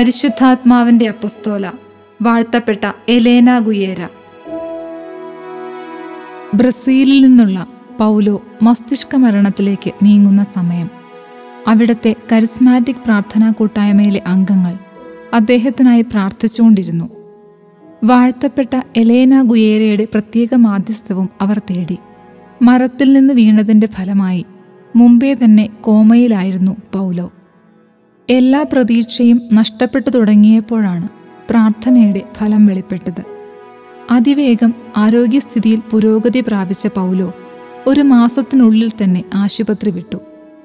പരിശുദ്ധാത്മാവിന്റെ അപ്പസ്തോല വാഴ്ത്തപ്പെട്ട എലേന ഗുയേര ബ്രസീലിൽ നിന്നുള്ള പൗലോ മസ്തിഷ്ക മരണത്തിലേക്ക് നീങ്ങുന്ന സമയം അവിടത്തെ കരിസ്മാറ്റിക് പ്രാർത്ഥനാ കൂട്ടായ്മയിലെ അംഗങ്ങൾ അദ്ദേഹത്തിനായി പ്രാർത്ഥിച്ചുകൊണ്ടിരുന്നു വാഴ്ത്തപ്പെട്ട എലേന ഗുയേരയുടെ പ്രത്യേക മാധ്യസ്ഥവും അവർ തേടി മരത്തിൽ നിന്ന് വീണതിന്റെ ഫലമായി മുമ്പേ തന്നെ കോമയിലായിരുന്നു പൗലോ എല്ലാ പ്രതീക്ഷയും നഷ്ടപ്പെട്ടു തുടങ്ങിയപ്പോഴാണ് പ്രാർത്ഥനയുടെ ഫലം വെളിപ്പെട്ടത് അതിവേഗം ആരോഗ്യസ്ഥിതിയിൽ പുരോഗതി പ്രാപിച്ച പൗലോ ഒരു മാസത്തിനുള്ളിൽ തന്നെ ആശുപത്രി വിട്ടു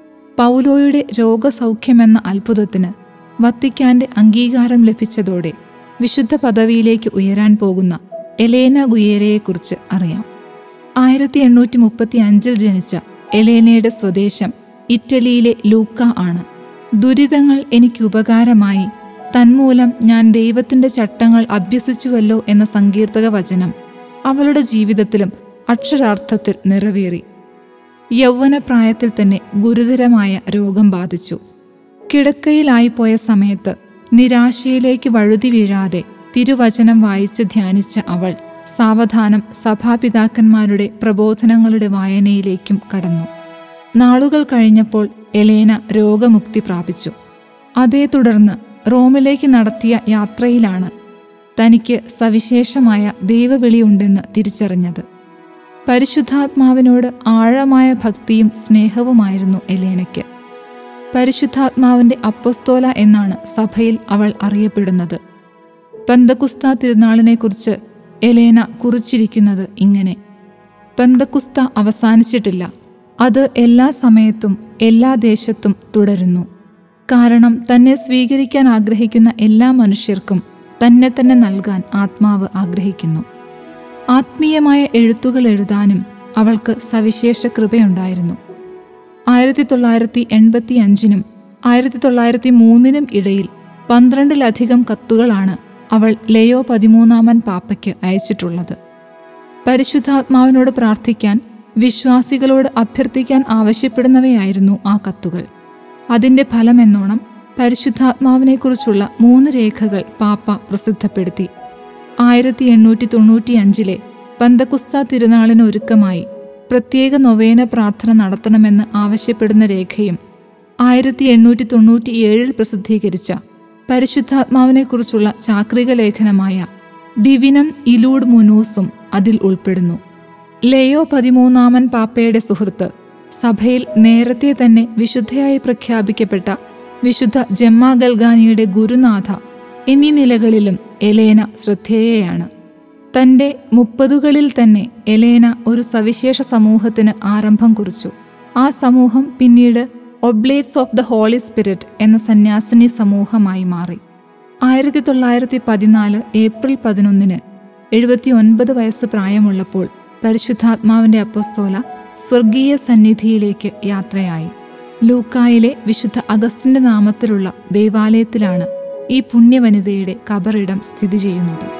പൗലോയുടെ രോഗസൗഖ്യമെന്ന അത്ഭുതത്തിന് വത്തിക്കാന്റെ അംഗീകാരം ലഭിച്ചതോടെ വിശുദ്ധ പദവിയിലേക്ക് ഉയരാൻ പോകുന്ന എലേന ഗുയേരയെക്കുറിച്ച് അറിയാം ആയിരത്തി എണ്ണൂറ്റി മുപ്പത്തി അഞ്ചിൽ ജനിച്ച എലേനയുടെ സ്വദേശം ഇറ്റലിയിലെ ലൂക്ക ആണ് ദുരിതങ്ങൾ എനിക്ക് ഉപകാരമായി തന്മൂലം ഞാൻ ദൈവത്തിന്റെ ചട്ടങ്ങൾ അഭ്യസിച്ചുവല്ലോ എന്ന സങ്കീർത്തക വചനം അവളുടെ ജീവിതത്തിലും അക്ഷരാർത്ഥത്തിൽ നിറവേറി യൗവനപ്രായത്തിൽ തന്നെ ഗുരുതരമായ രോഗം ബാധിച്ചു കിടക്കയിലായിപ്പോയ സമയത്ത് നിരാശയിലേക്ക് വഴുതി വീഴാതെ തിരുവചനം വായിച്ച് ധ്യാനിച്ച അവൾ സാവധാനം സഭാപിതാക്കന്മാരുടെ പ്രബോധനങ്ങളുടെ വായനയിലേക്കും കടന്നു നാളുകൾ കഴിഞ്ഞപ്പോൾ എലേന രോഗമുക്തി പ്രാപിച്ചു അതേ തുടർന്ന് റോമിലേക്ക് നടത്തിയ യാത്രയിലാണ് തനിക്ക് സവിശേഷമായ ദൈവവിളിയുണ്ടെന്ന് തിരിച്ചറിഞ്ഞത് പരിശുദ്ധാത്മാവിനോട് ആഴമായ ഭക്തിയും സ്നേഹവുമായിരുന്നു എലേനയ്ക്ക് പരിശുദ്ധാത്മാവിന്റെ അപ്പൊസ്തോല എന്നാണ് സഭയിൽ അവൾ അറിയപ്പെടുന്നത് പന്തക്കുസ്ത തിരുനാളിനെക്കുറിച്ച് എലേന കുറിച്ചിരിക്കുന്നത് ഇങ്ങനെ പന്തക്കുസ്ത അവസാനിച്ചിട്ടില്ല അത് എല്ലാ സമയത്തും എല്ലാ ദേശത്തും തുടരുന്നു കാരണം തന്നെ സ്വീകരിക്കാൻ ആഗ്രഹിക്കുന്ന എല്ലാ മനുഷ്യർക്കും തന്നെ തന്നെ നൽകാൻ ആത്മാവ് ആഗ്രഹിക്കുന്നു ആത്മീയമായ എഴുത്തുകൾ എഴുതാനും അവൾക്ക് സവിശേഷ കൃപയുണ്ടായിരുന്നു ആയിരത്തി തൊള്ളായിരത്തി എൺപത്തി അഞ്ചിനും ആയിരത്തി തൊള്ളായിരത്തി മൂന്നിനും ഇടയിൽ പന്ത്രണ്ടിലധികം കത്തുകളാണ് അവൾ ലയോ പതിമൂന്നാമൻ പാപ്പയ്ക്ക് അയച്ചിട്ടുള്ളത് പരിശുദ്ധാത്മാവിനോട് പ്രാർത്ഥിക്കാൻ വിശ്വാസികളോട് അഭ്യർത്ഥിക്കാൻ ആവശ്യപ്പെടുന്നവയായിരുന്നു ആ കത്തുകൾ അതിന്റെ ഫലമെന്നോണം പരിശുദ്ധാത്മാവിനെക്കുറിച്ചുള്ള മൂന്ന് രേഖകൾ പാപ്പ പ്രസിദ്ധപ്പെടുത്തി ആയിരത്തി എണ്ണൂറ്റി തൊണ്ണൂറ്റി അഞ്ചിലെ പന്തക്കുസ്ത തിരുനാളിന് ഒരുക്കമായി പ്രത്യേക നൊവേന പ്രാർത്ഥന നടത്തണമെന്ന് ആവശ്യപ്പെടുന്ന രേഖയും ആയിരത്തി എണ്ണൂറ്റി തൊണ്ണൂറ്റി ഏഴിൽ പ്രസിദ്ധീകരിച്ച പരിശുദ്ധാത്മാവിനെക്കുറിച്ചുള്ള ചാക്രിക ലേഖനമായ ഡിവിനം ഇലൂഡ് മുനൂസും അതിൽ ഉൾപ്പെടുന്നു ലെയോ പതിമൂന്നാമൻ പാപ്പയുടെ സുഹൃത്ത് സഭയിൽ നേരത്തെ തന്നെ വിശുദ്ധയായി പ്രഖ്യാപിക്കപ്പെട്ട വിശുദ്ധ ജമ്മ ഗൽഗാനിയുടെ ഗുരുനാഥ എന്നീ നിലകളിലും എലേന ശ്രദ്ധേയയാണ് തന്റെ മുപ്പതുകളിൽ തന്നെ എലേന ഒരു സവിശേഷ സമൂഹത്തിന് ആരംഭം കുറിച്ചു ആ സമൂഹം പിന്നീട് oblates of the holy spirit എന്ന സന്യാസിനി സമൂഹമായി മാറി ആയിരത്തി തൊള്ളായിരത്തി പതിനാല് ഏപ്രിൽ പതിനൊന്നിന് എഴുപത്തി ഒൻപത് വയസ്സ് പ്രായമുള്ളപ്പോൾ പരിശുദ്ധാത്മാവിന്റെ അപ്പസ്തോല സ്വർഗീയ സന്നിധിയിലേക്ക് യാത്രയായി ലൂക്കായിലെ വിശുദ്ധ അഗസ്റ്റിന്റെ നാമത്തിലുള്ള ദേവാലയത്തിലാണ് ഈ പുണ്യവനിതയുടെ കബറിടം സ്ഥിതി ചെയ്യുന്നത്